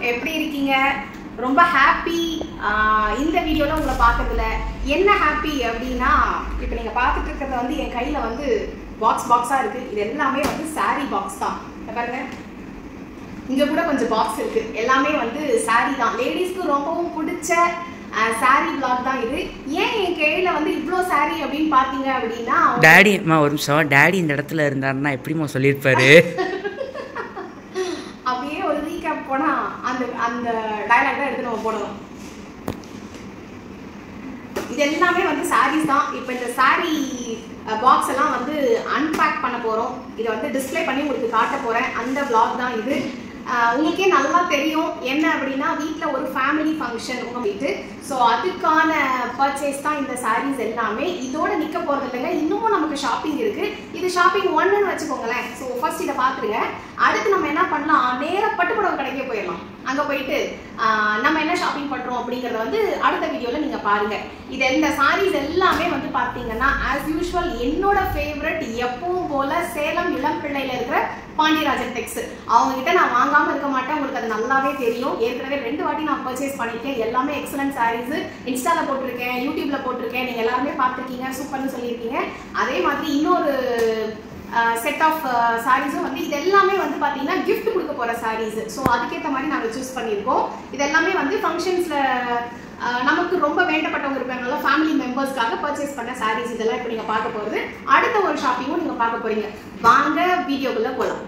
எப்படி இருக்கீங்க ரொம்ப ஹாப்பி இந்த வீடியோல உங்களை பார்த்ததுல என்ன ஹாப்பி அப்படின்னா இப்போ நீங்க பார்த்துட்டு இருக்கிறது வந்து என் கையில வந்து பாக்ஸ் பாக்ஸா இருக்கு இது எல்லாமே வந்து saree பாக்ஸ் தான் இங்க பாருங்க இங்க கூட கொஞ்சம் பாக்ஸ் இருக்கு எல்லாமே வந்து saree தான் லேடிஸ்க்கு ரொம்பவும் பிடிச்ச saree பிளாக் தான் இது ஏன் என் கையில வந்து இவ்வளோ saree அப்படின்னு பார்த்தீங்க அப்படின்னா டேடி அம்மா ஒரு நிமிஷம் டேடி இந்த இடத்துல இருந்தாருன்னா எப்படிம்மா சொல்லியிருப்பாரு அப்படியே ஒரு ரீகேப் போனா அந்த அந்த டயலாக் தான் எடுத்து நம்ம போடணும் இது எல்லாமே வந்து sarees தான் இப்போ இந்த saree பாக்ஸ் எல்லாம் வந்து அன்பேக் பண்ண போறோம் இதை வந்து டிஸ்ப்ளே பண்ணி உங்களுக்கு காட்ட போறேன் அந்த vlog தான் இது அஹ் உங்களுக்கே நல்லா தெரியும் என்ன அப்படின்னா வீட்டில் ஒரு ஃபேமிலி ஃபங்க்ஷன் உங்க வீட்டு ஸோ அதுக்கான பர்ச்சேஸ் தான் இந்த sarees எல்லாமே இதோட நிற்க போறது இல்லைங்க இன்னமும் நமக்கு ஷாப்பிங் இருக்கு இது ஷாப்பிங் ஒன்றுன்னு வச்சுக்கோங்களேன் ஸோ ஃபர்ஸ்ட் இதை பார்த்துருங்க அடுத்து நம்ம என்ன பண்ணலாம் நேராக பட்டுப்புடவை கடைக்கே போயிடலாம் அங்கே போயிட்டு ஆஹ், நம்ம என்ன ஷாப்பிங் பண்ணுறோம் அப்படிங்கிறத வந்து அடுத்த வீடியோவில் நீங்கள் பாருங்க இது இந்த sarees எல்லாமே வந்து பார்த்தீங்கன்னா ஆஸ் யூஷுவல் என்னோட ஃபேவரட் எப்பவும் போல சேலம் இளம்பிள்ளையில இருக்கிற பாண்டியராஜன் டெக்ஸ் அவங்க கிட்ட நான் வாங்காம இருக்க மாட்டேன் உங்களுக்கு அது நல்லாவே தெரியும் ஏற்கனவே ரெண்டு வாட்டி நான் பர்ச்சேஸ் பண்ணியிருக்கேன் எல்லாமே எக்ஸலன்ட் சாரீஸ் இன்ஸ்டால போட்டிருக்கேன் யூடியூப்ல போட்டிருக்கேன் நீங்க எல்லாருமே பார்த்துருக்கீங்க சூப்பர்னு சொல்லியிருக்கீங்க அதே மாதிரி இன்னொரு செட் ஆஃப் சாரீஸும் வந்து இது எல்லாமே வந்து பார்த்தீங்கன்னா gift கொடுக்க போகிற சாரீஸ் ஸோ அதுக்கேற்ற மாதிரி நாங்கள் சூஸ் பண்ணியிருக்கோம் இது எல்லாமே வந்து ஃபங்க்ஷன்ஸில் நமக்கு ரொம்ப வேண்டப்பட்டவங்க இருப்பாங்கல்ல ஃபேமிலி மெம்பர்ஸ்க்காக பர்ச்சேஸ் பண்ண சாரீஸ் இதெல்லாம் இப்போ நீங்கள் பார்க்க போகிறது அடுத்த ஒரு ஷாப்பிங்கும் நீங்கள் பார்க்க போகிறீங்க வாங்க வீடியோக்குள்ளே போகலாம்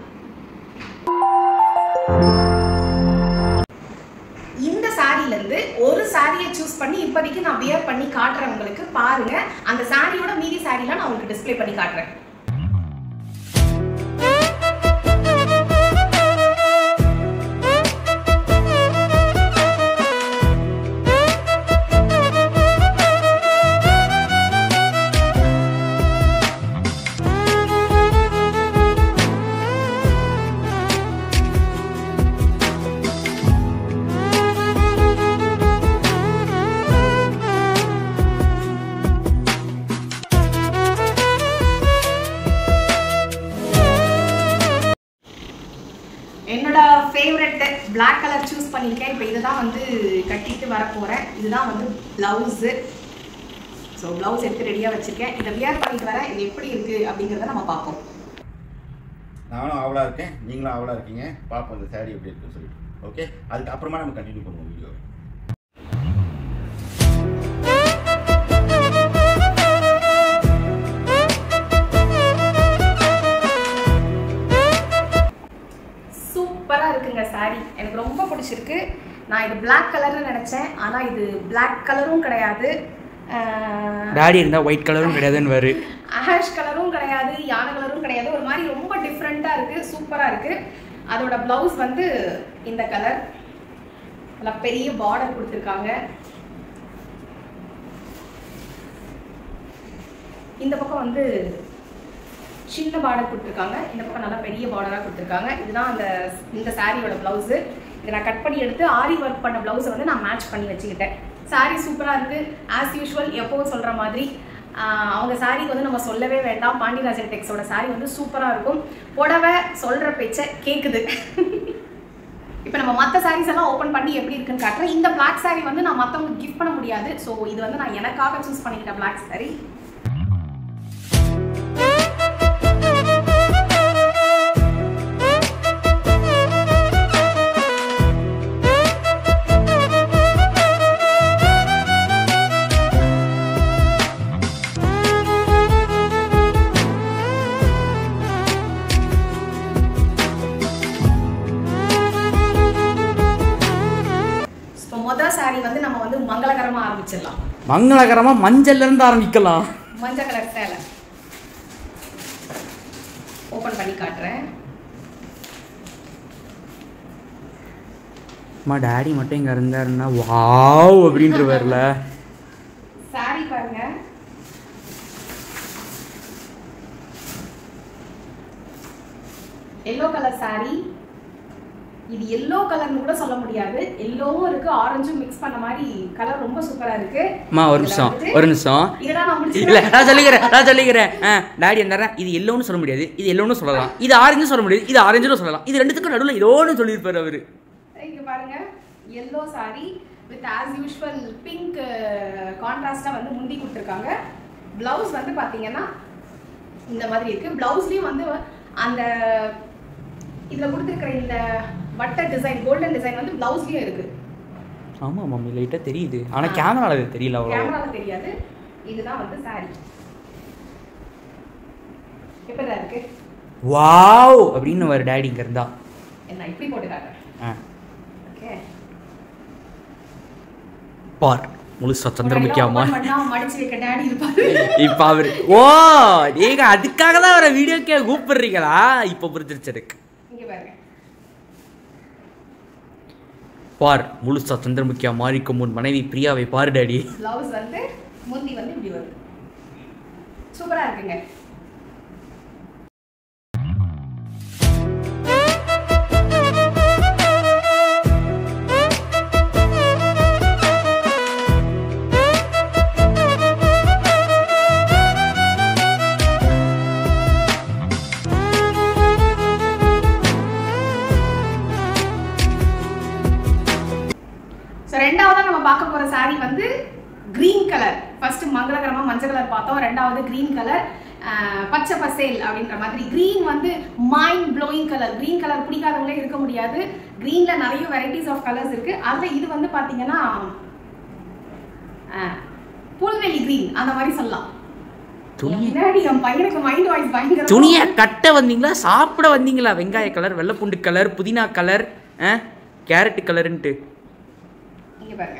இந்த சாரில இருந்து ஒரு சாரியை சூஸ் பண்ணி இப்போதைக்கு நான் வியர் பண்ணி காட்டுறேன் உங்களுக்கு பாருங்க அந்த சாரியோட மீதி சாரிலாம் நான் உங்களுக்கு டிஸ்ப்ளே பண்ணி காட்டுறேன் என்னோட ஃபேவரட் Black கலர் சூஸ் பண்ணியிருக்கேன் இப்போ இதை தான் வந்து கட்டிட்டு வர போகிறேன் இதுதான் வந்து ப்ளவுஸு ஸோ ப்ளவுஸ் எடுத்து ரெடியாக வச்சுருக்கேன் இதை வியர் பண்ணிட்டு வரேன் இது எப்படி இருக்குது அப்படிங்கிறத நம்ம பார்ப்போம் நானும் ஆவலா இருக்கேன் நீங்களும் ஆவலா இருக்கீங்க பார்ப்போம் இந்த saree எப்படி இருக்குன்னு சொல்லிட்டு ஓகே அதுக்கு அப்புறமா நம்ம கண்டினியூ பண்ணுவோம் வீடியோ சூப்பராக இருக்குங்க saree எனக்கு ரொம்ப பிடிச்சிருக்கு நான் இது Black கலர்னு நினச்சேன் ஆனால் இது Black கலரும் கிடையாது டேடி இருந்தால் ஒயிட் கலரும் கிடையாதுன்னு வரு ஆஷ் கலரும் கிடையாது யானை கலரும் கிடையாது ஒரு மாதிரி ரொம்ப டிஃப்ரெண்ட்டாக இருக்குது சூப்பராக இருக்குது அதோட ப்ளவுஸ் வந்து இந்த கலர் நல்லா பெரிய பார்டர் கொடுத்துருக்காங்க இந்த பக்கம் வந்து சின்ன பார்டர் கொடுத்துருக்காங்க இந்த பக்கம் நல்லா பெரிய பார்டராக கொடுத்துருக்காங்க இதுதான் அந்த இந்த சாரியோட ப்ளவுஸு இதை நான் கட் பண்ணி எடுத்து ஆரி ஒர்க் பண்ண ப்ளவுஸை வந்து நான் மேட்ச் பண்ணி வச்சுக்கிட்டேன் சாரி சூப்பராக இருக்குது ஆஸ் யூஷுவல் எப்போவும் சொல்கிற மாதிரி ஆஹ் அவங்க சாரி வந்து நம்ம சொல்லவே வேண்டாம் பாண்டியராஜன் டெக்ஸோட சாரி வந்து சூப்பராக இருக்கும் புடவை சொல்கிற பேச்சை கேட்குது இப்போ நம்ம மற்ற சாரீஸ் எல்லாம் ஓப்பன் பண்ணி எப்படி இருக்குன்னு காட்டுறேன் இந்த Black saree வந்து நான் மற்றவங்களுக்கு கிஃப்ட் பண்ண முடியாது ஸோ இது வந்து நான் எனக்காக சூஸ் பண்ணிக்கிட்ட Black saree இப்போ மொதல் saree வந்து நம்ம வந்து மங்களகரமா ஆரம்பிச்சிடலாம் மங்களகரமாக மஞ்சள்ல இருந்து ஆரம்பிக்கலாம் மஞ்சள் கலர் சேலை ஓப்பன் பண்ணி காட்டுறேன் அம்மா டேடி மட்டும் இங்கே இருந்தாருன்னா வாவ் அப்படின்ற வரல saree பாருங்க எல்லோ கலர் saree இது எல்லோ கலர்னு கூட சொல்ல முடியாது எல்லோவும் இருக்கு ஆரஞ்சும் மிக்ஸ் பண்ண மாதிரி கலர் ரொம்ப சூப்பரா இருக்கு அம்மா ஒரு நிமிஷம் ஒரு நிமிஷம் இதெல்லாம் நான் இல்ல முடிச்சிடுறேன். நான் சொல்லிக்கிறேன் நான் சொல்லிக்கிறேன் ஆ டாடி இருந்தாரா இது எல்லோன்னு சொல்ல முடியாது இது எல்லோன்னு சொல்லலாம் இது ஆரஞ்சு சொல்ல முடியாது இது ஆரஞ்சுன்னு சொல்லலாம் இது ரெண்டுத்துக்கும் நடுவில் ஏதோன்னு சொல்லியிருப்பாரு அவரு இங்க பாருங்க yellow saree with as usual pink கான்ட்ராஸ்டா வந்து முந்தி கொடுத்துருக்காங்க பிளவுஸ் வந்து பாத்தீங்கன்னா இந்த மாதிரி இருக்கு பிளவுஸ்லயும் வந்து அந்த இதுல கொடுத்துருக்கிற இந்த வட்ட டிசைன் கோல்டன் டிசைன் வந்து பிளவுஸ்லயும் இருக்கு ஆமாம் மம்மி லைட்டாக தெரியுது ஆனால் கேமராவில் அது தெரியல அவ்வளோ கேமரால தெரியாது இதுதான் வந்து saree எப்படிதான் இருக்கு வாவ் அப்படின்னு ஒரு டேடி இங்கே இருந்தா என்ன இப்படி போட்டு காட்டுறேன் ஆ ஓகே பார் முழுசா சந்திரமுக்கியாமா மடிச்சு வைக்க டேடி இருப்பாரு இப்போ அவர் ஓ நீங்க அதுக்காக தான் அவரை வீடியோக்கே கூப்பிடுறீங்களா இப்போ புரிஞ்சிருச்சு எனக்கு இங்க பாருங்க பார் முழுசா சந்திரமுக்கியா மாறிக்கும் உன் மனைவி பிரியாவை பாரு டேடி பிளவுஸ் வந்து முந்தி வந்து இப்படி வருது சூப்பரா இருக்குங்க ஸோ ரெண்டாவதா நம்ம பார்க்க போற saree வந்து கிரீன் கலர் ஃபர்ஸ்ட் மங்களகரமா மஞ்சள் கலர் பார்த்தோம் ரெண்டாவது கிரீன் கலர் பச்சை பசேல் அப்படின்ற மாதிரி கிரீன் வந்து mind blowing colour green colour பிடிக்காதவங்களே இருக்க முடியாது கிரீன்ல நிறைய வெரைட்டிஸ் ஆஃப் கலர்ஸ் இருக்கு அதுல இது வந்து பாத்தீங்கன்னா ஆஹ், புல்வெளி கிரீன் அந்த மாதிரி சொல்லலாம் துணி முன்னாடி என் பையனுக்கு மைண்ட் வாய்ஸ் பயங்கர துணியை கட்ட வந்தீங்களா சாப்பிட வந்தீங்களா வெங்காய கலர் வெள்ளைப்பூண்டு கலர் புதினா கலர் கேரட் கலருன்ட்டு இங்க பாருங்க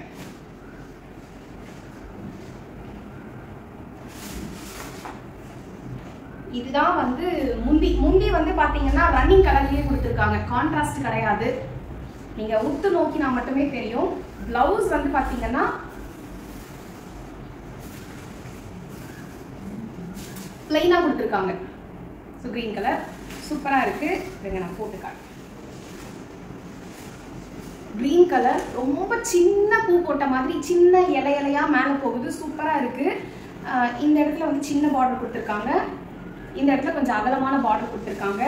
இதுதான் வந்து முந்தி முந்தி வந்து பாத்தீங்கன்னா ரன்னிங் கலர்லயே கொடுத்துருக்காங்க கான்ட்ராஸ்ட் கிடையாது நீங்க உத்து நோக்கினா மட்டுமே தெரியும் பிளவுஸ் வந்து பாத்தீங்கன்னா பிளைனா கொடுத்துருக்காங்க ஸோ கிரீன் கலர் சூப்பரா இருக்கு இருங்க நான் போட்டு காட்டுறேன் கிரீன் கலர் ரொம்ப சின்ன பூ போட்ட மாதிரி சின்ன இலை இலையா மேலே போகுது சூப்பராக இருக்கு ஆஹ் இந்த இடத்துல வந்து சின்ன பார்டர் கொடுத்துருக்காங்க இந்த இடத்துல கொஞ்சம் அகலமான பார்டர் கொடுத்துருக்காங்க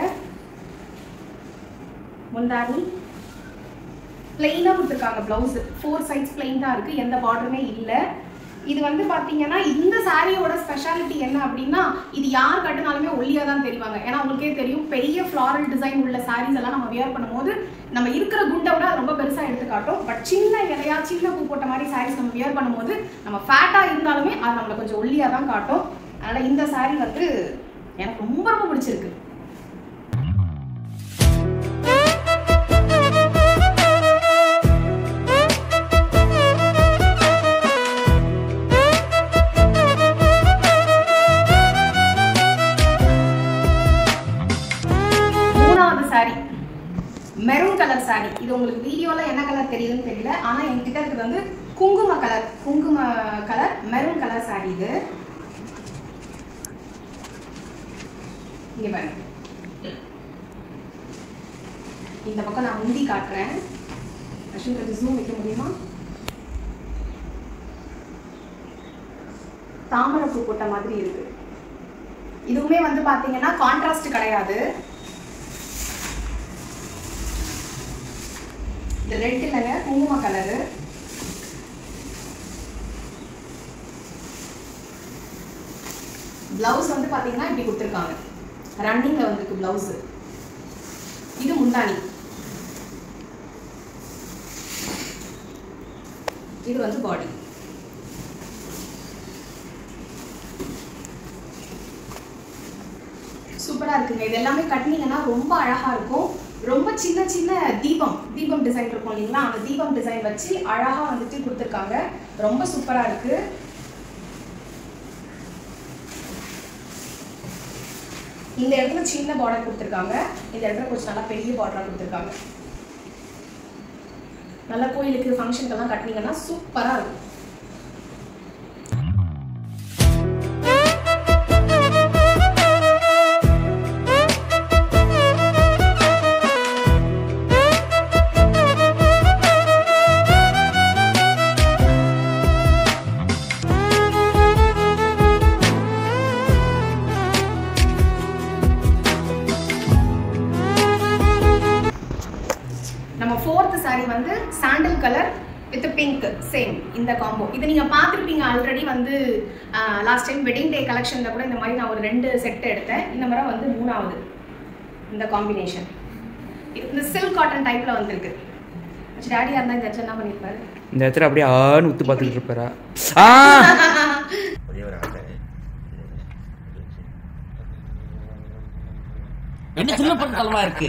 முந்தானி பிளெயினாக கொடுத்துருக்காங்க ப்ளவுஸ் ஃபோர் சைட்ஸ் பிளெயின் தான் இருக்கு எந்த பார்டருமே இல்லை இது வந்து பாத்தீங்கன்னா இந்த சாரியோட ஸ்பெஷாலிட்டி என்ன அப்படின்னா இது யார் கட்டினாலுமே ஒல்லியா தான் தெரிவாங்க ஏன்னா உங்களுக்கே தெரியும் பெரிய ஃப்ளாரல் டிசைன் உள்ள சாரீஸ் எல்லாம் நம்ம வியர் பண்ணும்போது நம்ம இருக்கிற குண்டை விட அது ரொம்ப பெருசா எடுத்து காட்டும் பட் சின்ன இலையா சின்ன பூ போட்ட மாதிரி சாரீஸ் நம்ம வியர் பண்ணும்போது நம்ம ஃபேட்டா இருந்தாலுமே அது நம்மளை கொஞ்சம் ஒல்லியா தான் காட்டும் அதனால இந்த சாரி வந்து எனக்கு ரொம்ப ரொம்ப பிடிச்சிருக்கு மூணாவது சாரி மெரூன் கலர் சாரி இது உங்களுக்கு வீடியோல என்ன கலர் தெரியுதுன்னு தெரியல ஆனா என்கிட்ட இருக்கிறது வந்து குங்கும கலர் குங்கும கலர் மெரூன் கலர் சாரி இது இங்க பாருங்க இந்த பக்கம் நான் முந்தி காட்டுறேன் அஸ்வின் கொஞ்சம் ஜூம் வைக்க முடியுமா தாமரை பூ போட்ட மாதிரி இருக்கு இதுவுமே வந்து பாத்தீங்கன்னா கான்ட்ராஸ்ட் கிடையாது இது ரெட் இல்லைங்க குங்கும கலரு பிளவுஸ் வந்து பாத்தீங்கன்னா இப்படி கொடுத்துருக்காங்க ரன்னிங்ல வந்திருக்கு பிளவுஸ் இது முந்தானி இது வந்து பாடி சூப்பரா இருக்குங்க இது எல்லாமே கட்டினீங்கன்னா ரொம்ப அழகா இருக்கும் ரொம்ப சின்ன சின்ன தீபம் தீபம் டிசைன் இருக்கும் இல்லைங்களா அந்த தீபம் டிசைன் வச்சு அழகா வந்துட்டு கொடுத்துருக்காங்க ரொம்ப சூப்பரா இருக்கு இந்த இடத்துல சின்ன பார்டர் கொடுத்துருக்காங்க இந்த இடத்துல கொஞ்சம் நல்லா பெரிய பார்டரா கொடுத்துருக்காங்க நல்ல கோயிலுக்கு ஃபங்க்ஷனுக்கெல்லாம் கட்டினீங்கன்னா சூப்பரா இருக்கும் நம்ம ஃபோர்த் saree வந்து sandal colour with pink same இந்த காம்போ இது நீங்க பார்த்துருப்பீங்க ஆல்ரெடி வந்து லாஸ்ட் டைம் வெட்டிங் டே கலெக்ஷன்ல கூட இந்த மாதிரி நான் ஒரு ரெண்டு செட் எடுத்தேன் இந்த முறை வந்து மூணாவது இந்த காம்பினேஷன் இந்த சில்க் காட்டன் டைப்ல வந்திருக்கு டேடியா இருந்தா இந்த இடத்துல என்ன பண்ணிருப்பாரு இந்த இடத்துல அப்படியே ஆன்னு உத்து பார்த்துட்டு இருப்பாரா ஆ ஒரே ஒரு ஆசை என்ன சின்ன பொருட்களமா இருக்கு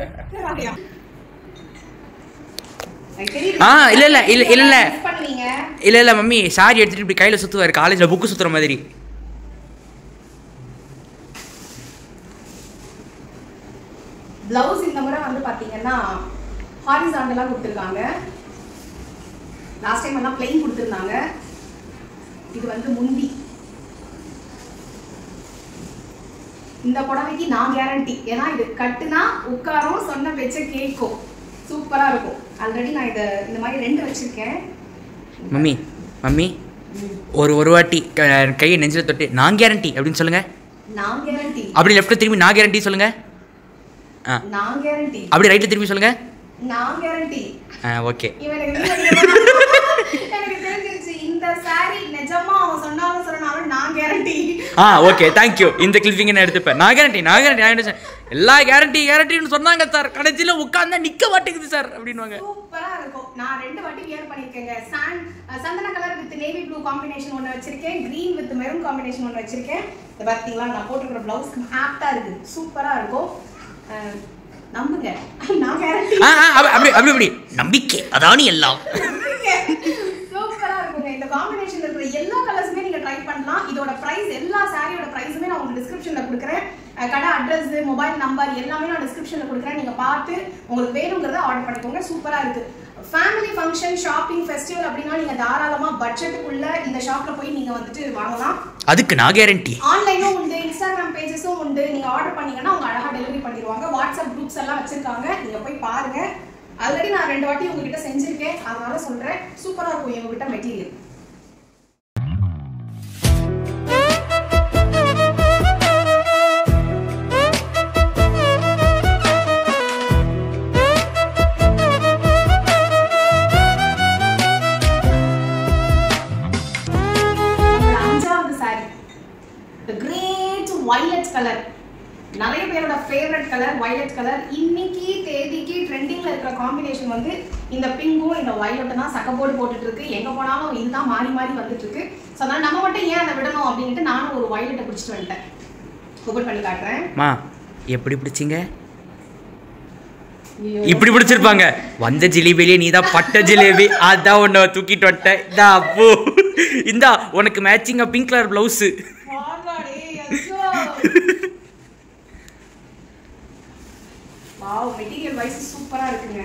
எனக்கு தெரியுது. ஆ, இல்ல, இல்ல, இல்ல, இல்ல, இல்ல. Miss பண்ணுவீங்க இல்ல இல்ல மம்மி சாரி எடுத்துட்டு இப்படி கையில சுத்துவாரு காலேஜ்ல புக்கு சுத்துற மாதிரி பிளவுஸ் இந்த முறை வந்து பாத்தீங்கன்னா ஹாரிசாண்டலா கொடுத்துருக்காங்க லாஸ்ட் டைம் எல்லாம் பிளெயின் கொடுத்துருந்தாங்க இது வந்து முந்தி இந்த புடவைக்கு நான் கேரண்டி ஏன்னா இது கட்டுனா உட்காரும் சொன்ன பேச்ச கேட்கும் சூப்பரா இருக்கும் ஆல்ரெடி நான் இதை இந்த மாதிரி ரெண்டு வச்சிருக்கேன் மம்மி மம்மி ஒரு ஒரு வாட்டி க- கையை நெஞ்சில தொட்டு நான் கேரண்டி அப்படின்னு சொல்லுங்க நான் கேரண்டி அப்படி லெஃப்ட்ல திரும்பி நான் கேரண்டி சொல்லுங்க ஆ நான் கேரண்டி அப்படி ரைட்ல திரும்பி சொல்லுங்க நான் கேரண்டி ஆ ஓகே இவனுக்கு எனக்கு தெரிஞ்சிருச்சு இந்த saree நிஜமா அவன் சொன்னாலும் சொன்னாலும் நான் கேரண்டி ஆ ஓகே தேங்க்யூ இந்த கிளிப்பிங்க நான் எடுத்துப்பேன் நான் கேரண்டி நான் கேரண்டி நான் என்ன எல்லா கேரண்டி கேரண்டின்னு சொன்னாங்க சார் கடைசியில் உட்காந்தா நிக்க மாட்டேங்குது சார் அப்படின்வாங்க சூப்பரா இருக்கும் நான் ரெண்டு வாட்டி வியர் பண்ணிருக்கேங்க சாண்ட் சந்தன colour with navy blue combination ஒன்று வச்சிருக்கேன் green வித் மெரூன் காம்பினேஷன் ஒன்று வச்சிருக்கேன் இது பார்த்தீங்களா நான் போட்டுக்கிற பிளவுஸ்க்கு ஆப்டா இருக்கு சூப்பரா இருக்கும் அஹ், நம்புங்க நான் கேரண்டி ஆ ஆ, அப்படி அப்படி அப்படி அப்படி நம்பிக்கை அதானி எல்லாம் சூப்பரா இருக்குங்க இந்த காம்பினேஷன் இருக்கிற எல்லா கலர்ஸுமே நீங்க ட்ரை பண்ணலாம் இதோட பிரைஸ் எல்லா சாரியோட பிரைஸுமே நான் உங்களுக்கு டிஸ்கிரிப்ஷன்ல கொடுக்குறேன் அஹ் கடை அட்ரஸ் மொபைல் நம்பர் எல்லாமே நான் டிஸ்கிரிப்ஷன்ல கொடுக்குறேன் நீங்க பார்த்து உங்களுக்கு வேணுங்கிறத ஆர்டர் பண்ணிக்கோங்க சூப்பரா இருக்கு ஃபேமிலி ஃபங்க்ஷன் ஷாப்பிங் ஃபெஸ்டிவல் அப்படின்னா நீங்க தாராளமா பட்ஜெட்டுக்குள்ள இந்த ஷாப்ல போய் நீங்க வந்துட்டு வாங்கலாம் அதுக்கு நான் கேரண்டி ஆன்லைனும் உண்டு இன்ஸ்டாகிராம் பேஜஸும் உண்டு நீங்க ஆர்டர் பண்ணீங்கன்னா அவங்க அழகா டெலிவரி பண்ணிடுவாங்க வாட்ஸ்அப் குரூப்ஸ் எல்லாம் வச்சிருக்காங்க நீங்க போய் பாருங்க ஆல்ரெடி நான் ரெண்டு வாட்டி உங்ககிட்ட செஞ்சிருக்கேன் அதனால சொல்றேன் சூப்பரா இருக்கும் எங்ககிட்ட மெட்டீரியல் நம்மளோட அஞ்சாவது sari the great violet colour நிறைய பேரோட ஃபேவரட் கலர் வயலட் கலர் இன்னைக்கு தேதிக்கு ட்ரெண்டிங்ல இருக்கிற காம்பினேஷன் வந்து இந்த பிங்கும் இந்த வயலட்டும் தான் சக்கப்போடு போட்டுட்டு இருக்கு எங்க போனாலும் இதுதான் மாறி மாறி வந்துட்டு இருக்கு ஸோ அதனால நம்ம மட்டும் ஏன் அதை விடணும் அப்படின்ட்டு நானும் ஒரு வயலட்டை பிடிச்சிட்டு வந்துட்டேன் ஓபன் பண்ணி காட்டுறேன் மா எப்படி பிடிச்சிங்க இப்படி பிடிச்சிருப்பாங்க வந்த ஜிலேபிலேயே நீ தான் பட்ட ஜிலேபி அதான் உன்னை தூக்கிட்டு வந்துட்டேன் இந்தா அப்போ இந்தா உனக்கு மேட்சிங்கா pink colour blouse wow material wise சூப்பரா இருக்குங்க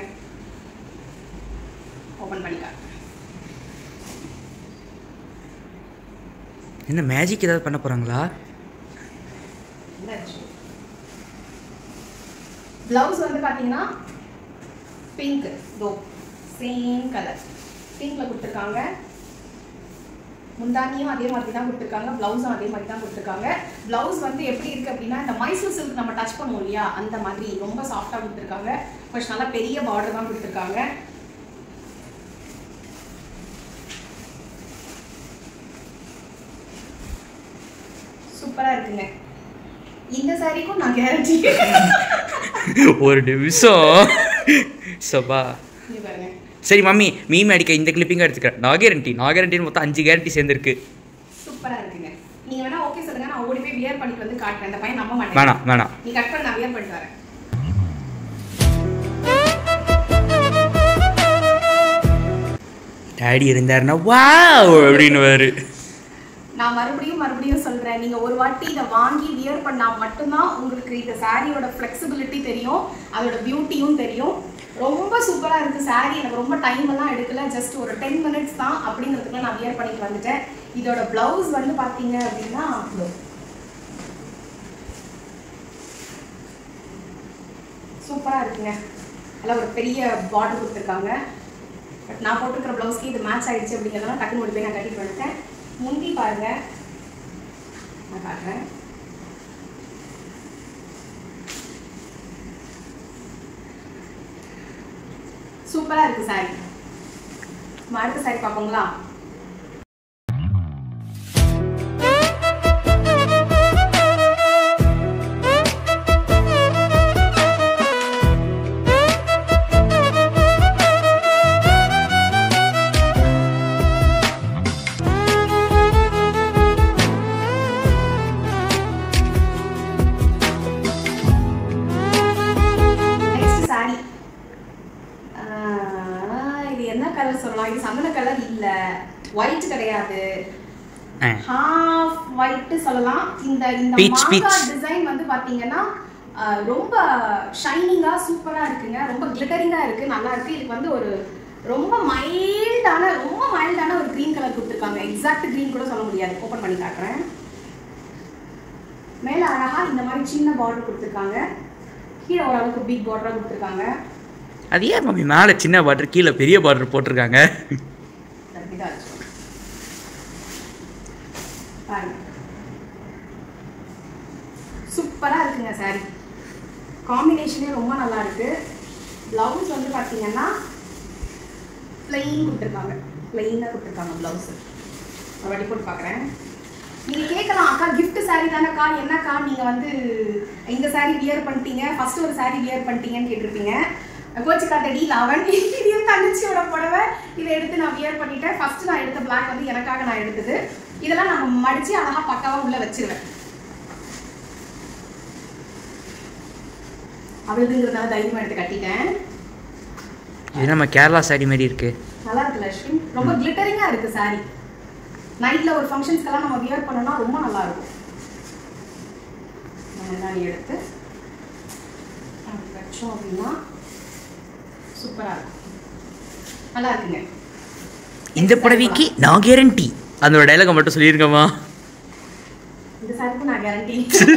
ஓபன் பண்ணி காட்டுறேன் என்ன மேஜிக் ஏதாவது பண்ண போறாங்களா பிளவுஸ் வந்து பாத்தீங்கன்னா பிங்க் தோ சேம் கலர் பிங்க்ல கொடுத்துருக்காங்க முந்தானியும் அதே மாதிரி தான் கொடுத்துருக்காங்க பிளவுஸும் அதே மாதிரி தான் கொடுத்துருக்காங்க பிளவுஸ் வந்து எப்படி இருக்கு அப்படின்னா இந்த மைசூர் சில்க் நம்ம டச் பண்ணுவோம் இல்லையா அந்த மாதிரி ரொம்ப சாஃப்டா கொடுத்துருக்காங்க கொஞ்சம் நல்லா பெரிய பார்டர் தான் கொடுத்துருக்காங்க சூப்பரா இருக்குங்க இந்த சாரிக்கும் நான் கேரண்டி ஒரு நிமிஷம் சபா இங்க பாருங்க சரி மம்மி மீம் அடிக்க இந்த கிளிப்பிங்க எடுத்துக்கிறேன் நான் கேரண்டி நான் கேரண்டின்னு மொத்தம் அஞ்சு கேரண்டி சேர்ந்துருக்கு சூப்பரா இருக்குங்க நீங்க வேணா ஓகே சொல்லுங்க நான் ஓடி போய் வியர் பண்ணிட்டு வந்து காட்டுறேன் இந்த பையன் நம்ப மாட்டேன் வேணாம் வேணாம் நீ கட் பண்ண நான் வியர் பண்ணிட்டு வரேன் டேடி இருந்தாருன்னா வாவ் அப்படின்னு நான் மறுபடியும் மறுபடியும் சொல்றேன் நீங்க ஒரு வாட்டி இதை வாங்கி வியர் பண்ணா மட்டும்தான் உங்களுக்கு இந்த சாரியோட ஃப்ளெக்சிபிலிட்டி தெரியும் அதோட பியூட்டியும் தெரியும் ரொம்ப சூப்பரா இருக்கு சாரி எனக்கு ரொம்ப டைம் எல்லாம் எடுக்கல ஜஸ்ட் ஒரு டென் மினிட்ஸ் தான் அப்படிங்கிறதுக்குள்ள நான் வியர் பண்ணிட்டு வந்துட்டேன் இதோட பிளவுஸ் வந்து பாத்தீங்க அப்படின்னா இதோ. சூப்பரா இருக்குங்க நல்லா ஒரு பெரிய பார்டர் கொடுத்துருக்காங்க பட் நான் போட்டிருக்கிற ப்ளவுஸ்க்கு இது மேட்ச் ஆயிடுச்சு அப்படிங்கிறதுனால டக்குன்னு ஓடி போய் நான் கட்டிட்டு வந்துட்டேன் முந்தி பாருங்க நான் காட்டுறேன் சூப்பரா இருக்கு சாரி நம்ம அடுத்த சாரி பார்ப்போங்களா நெக்ஸ்ட் சாரி இது என்ன கலர் சொல்லலாம் இது சந்தன கலர் இல்ல ஒயிட் கிடையாது ஆ. ஹாஃப் ஒயிட் சொல்லலாம் இந்த இந்த Peach, peach. மாங்கா டிசைன் வந்து பாத்தீங்கன்னா ஆஹ், ரொம்ப ஷைனிங்கா சூப்பரா இருக்குங்க ரொம்ப கிளிட்டரிங்கா இருக்கு நல்லா இருக்கு இதுக்கு வந்து ஒரு ரொம்ப மைல்டான ரொம்ப மைல்டான ஒரு கிரீன் கலர் கொடுத்துருக்காங்க எக்ஸாக்ட் கிரீன் கூட சொல்ல முடியாது ஓபன் பண்ணி காட்டுறேன் மேல அழகா இந்த மாதிரி சின்ன பார்டர் கொடுத்துருக்காங்க கீழே ஓரளவுக்கு பிக் பார்டரா கொடுத்துருக்காங்க அது ஏன் மம்மி மேலே சின்ன பார்டர் கீழே பெரிய பார்டர் போட்டிருக்காங்க அப்படிதான் இருக்கு. பாருங்க சூப்பரா இருக்குங்க சாரி காம்பினேஷனே ரொம்ப நல்லா இருக்கு பிளவுஸ் வந்து பாத்தீங்கன்னா பிளெயின் கொடுத்துருக்காங்க பிளெயினாக கொடுத்துருக்காங்க பிளவுஸ் மறுபடி போட்டு பார்க்குறேன் நீங்க கேட்கலாம் அக்கா gift saree தானேக்கா என்னக்கா நீங்க வந்து இந்த saree வியர் பண்ணிட்டீங்க ஃபர்ஸ்ட் ஒரு saree வியர் பண்ணிட்டீங்கன்னு கேட்டிருப்பீங்க கோச்சிக்காத்தடி லவன் இது என் தங்கச்சியோட புடவை இதை எடுத்து நான் வியர் பண்ணிட்டேன் ஃபர்ஸ்ட் நான் எடுத்த black வந்து எனக்காக நான் எடுத்தது இதெல்லாம் நம்ம மடிச்சு அழகா பக்காவா உள்ள வச்சிருவேன் அவளுதுங்கிறதுனால தைரியமா எடுத்து கட்டிட்டேன் இது நம்ம கேரளா சாரி மாதிரி இருக்கு நல்லா இருக்குல்ல அஸ்வின் ரொம்ப கிளிட்டரிங்கா இருக்கு saree நைட்ல ஒரு ஃபங்க்ஷன்ஸ்க்கெல்லாம் நம்ம வியர் பண்ணோம்னா ரொம்ப நல்லா இருக்கும் நம்ம எல்லாம் எடுத்து அப்படி வச்சோம் அப்படின்னா சூப்பரா இருக்கும் நல்லா இருக்குங்க இந்த புடவைக்கு நான் கேரண்டி அந்த டைலாக மட்டும் சொல்லியிருக்கமா இந்த சாரிக்கும் நான் guarantee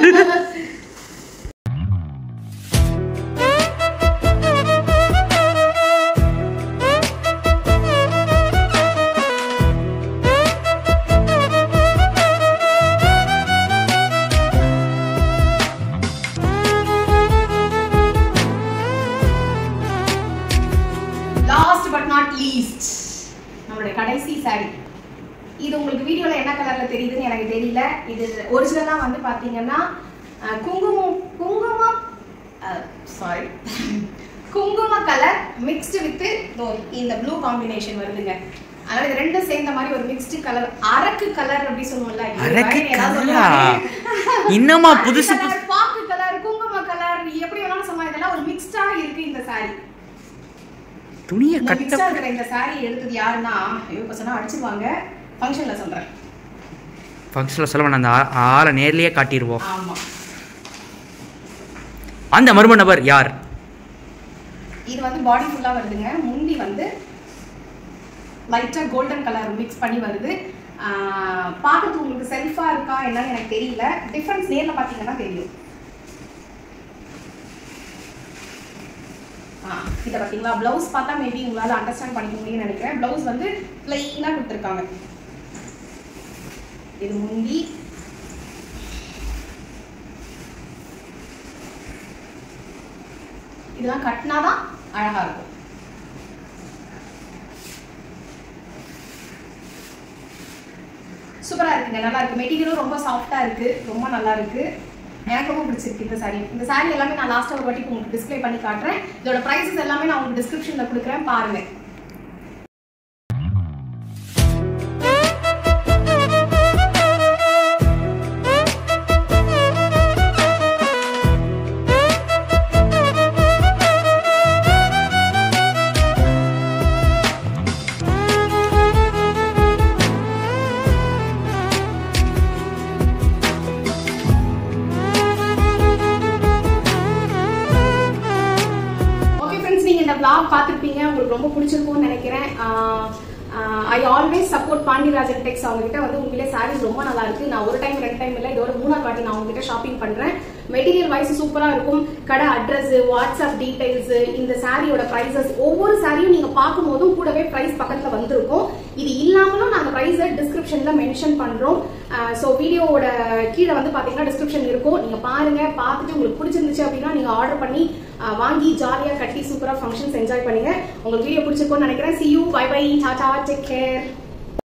last but not least நம்மளுடைய கடைசி சாரி இது உங்களுக்கு வீடியோல என்ன கலர்ல தெரியுதுன்னு எனக்கு தெரியல இது ஒரிஜினலா வந்து பாத்தீங்கன்னா அஹ், குங்குமம் குங்குமம் சாரி குங்கும கலர் மிக்ஸ்டு வித் இந்த ப்ளூ காம்பினேஷன் வருதுங்க அதனால இது ரெண்டும் சேர்ந்த மாதிரி ஒரு மிக்ஸ்டு கலர் அரக்கு கலர் அப்படி சொல்லுவோம்ல இது அரக்கு வேற ஏதாவது கலரா? சொல்லுவாங்க. இன்னமா அரக்கு புதுசு colour, புதுசு பாக்கு கலர் குங்கும கலர் எப்படி வேணாலும் சொல்லலாம் இதெல்லாம் ஒரு மிக்ஸ்டா இருக்கு இந்த சாரி துணியை இந்த கட்ட மிக்ஸா இருக்கிற இந்த saree எடுத்தது யாருன்னா ஐயோ இப்போ சொன்னா அடிச்சிருவாங்க ஃபங்க்ஷன்ல சொல்றேன் ஃபங்க்ஷனில் சொல்ல வேணாம் அந்த ஆ- ஆளை நேர்லயே காட்டிடுவோம் ஆமா அந்த மர்ம நபர் யார் இது வந்து பாடி ஃபுல்லா வருதுங்க முந்தி வந்து லைட்டா கோல்டன் கலர் மிக்ஸ் பண்ணி வருது ஆஹ் பார்க்கறதுக்கு உங்களுக்கு செல்ஃபா இருக்கா என்னன்னு எனக்கு தெரியல டிஃபரன்ஸ் நேர்ல பாத்தீங்கன்னா தெரியும் ஆ இதை பார்த்தீங்களா ப்ளவுஸ் பார்த்தா மேபி உங்களால அண்டர்ஸ்டாண்ட் பண்ணிக்க முடியும்னு நினைக்கிறேன் ப்ளவுஸ் வந்து பிளெயினாக கொடுத்துருக்காங்க இது முந்தி இதெல்லாம் கட்டினாதான் அழகா இருக்கும் சூப்பரா இருக்குங்க நல்லா இருக்கு மெட்டீரியலும் ரொம்ப சாஃப்டா இருக்கு ரொம்ப நல்லா இருக்கு எனக்கு ரொம்ப பிடிச்சிருக்கு இந்த சாரி இந்த சாரி எல்லாமே நான் லாஸ்ட்டாக ஒரு வாட்டி உங்களுக்கு டிஸ்ப்ளே பண்ணி காட்டுறேன் இதோட ப்ரைஸஸ் எல்லாமே நான் உங்களுக்கு டிஸ்கிரிப்ஷனில் கொடுக்குறேன் பாருங்க ஓகே ஃப்ரெண்ட்ஸ் நீங்க இந்த vlog பார்த்திருப்பீங்க உங்களுக்கு ரொம்ப பிடிச்சிருக்கும்னு நினைக்கிறேன் I always support Pandiyarajan tex அவங்க கிட்ட வந்து உண்மையிலே சாரீஸ் ரொம்ப நல்லா இருக்கு நான் ஒரு டைம் ரெண்டு டைம் இல்லை இதோட மூணாவது வாட்டி நான் அவங்க கிட்ட ஷாப்பிங் பண்றேன் மெட்டீரியல் வைஸ் சூப்பரா இருக்கும் கடை அட்ரஸ் வாட்ஸ்அப் டீடைல்ஸ் இந்த சாரியோட பிரைசஸ் ஒவ்வொரு சாரியும் நீங்க பார்க்கும் போதும் கூடவே பிரைஸ் பக்கத்துல வந்திருக்கும் இது இல்லாமலும் நாங்க பிரைஸ் டிஸ்கிரிப்ஷன்ல மென்ஷன் பண்றோம் ஸோ வீடியோவோட கீழே வந்து பாத்தீங்கன்னா டிஸ்கிரிப்ஷன் இருக்கும் நீங்க பாருங்க பார்த்துட்டு உங்களுக்கு பிடிச்சிருந்துச்சு அப்படின்னா நீங்க ஆர்டர் பண்ணி அஹ், வாங்கி ஜாலியா கட்டி சூப்பரா ஃபங்க்ஷன்ஸ் என்ஜாய் பண்ணுங்க உங்களுக்கு வீடியோ பிடிச்சிருக்கும்னு நினைக்கிறேன் see you bye bye tata take care